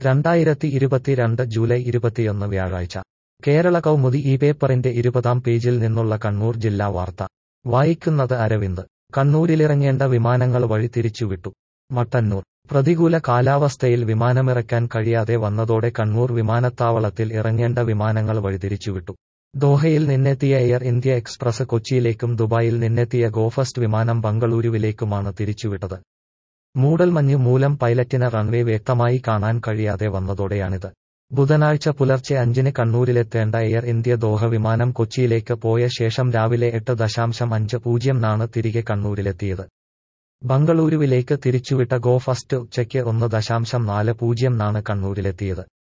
രണ്ടായിരത്തി ഇരുപത്തിരണ്ട് ജൂലൈ ഇരുപത്തിയൊന്ന് വ്യാഴാഴ്ച കേരള കൗമുദി ഈ പേപ്പറിന്റെ ഇരുപതാം പേജിൽ നിന്നുള്ള കണ്ണൂർ ജില്ലാ വാർത്ത വായിക്കുന്നത് അരവിന്ദ് കണ്ണൂരിലിറങ്ങേണ്ട വിമാനങ്ങൾ വഴി തിരിച്ചുവിട്ടു മട്ടന്നൂർ പ്രതികൂല കാലാവസ്ഥയിൽ വിമാനമിറക്കാൻ കഴിയാതെ വന്നതോടെ കണ്ണൂർ വിമാനത്താവളത്തിൽ ഇറങ്ങേണ്ട വിമാനങ്ങൾ വഴിതിരിച്ചുവിട്ടു ദോഹയിൽ നിന്നെത്തിയ എയർ ഇന്ത്യ എക്സ്പ്രസ് കൊച്ചിയിലേക്കും ദുബായിൽ നിന്നെത്തിയ ഗോഫസ്റ്റ് വിമാനം ബംഗളൂരുവിലേക്കുമാണ് തിരിച്ചുവിട്ടത് മൂടൽമഞ്ഞ് മൂലം പൈലറ്റിന് റൺവേ വ്യക്തമായി കാണാൻ കഴിയാതെ വന്നതോടെയാണിത് ബുധനാഴ്ച പുലർച്ചെ അഞ്ചിന് കണ്ണൂരിലെത്തേണ്ട എയർ ഇന്ത്യ ദോഹ വിമാനം കൊച്ചിയിലേക്ക് പോയ ശേഷം രാവിലെ എട്ട് ദശാംശം അഞ്ച് പൂജ്യം നാണ് തിരികെ കണ്ണൂരിലെത്തിയത് ബംഗളൂരുവിലേക്ക് തിരിച്ചുവിട്ട ഗോ ഫസ്റ്റ് ഉച്ചയ്ക്ക് ഒന്ന് ദശാംശം നാല് പൂജ്യം നാണ് കണ്ണൂരിലെത്തിയത്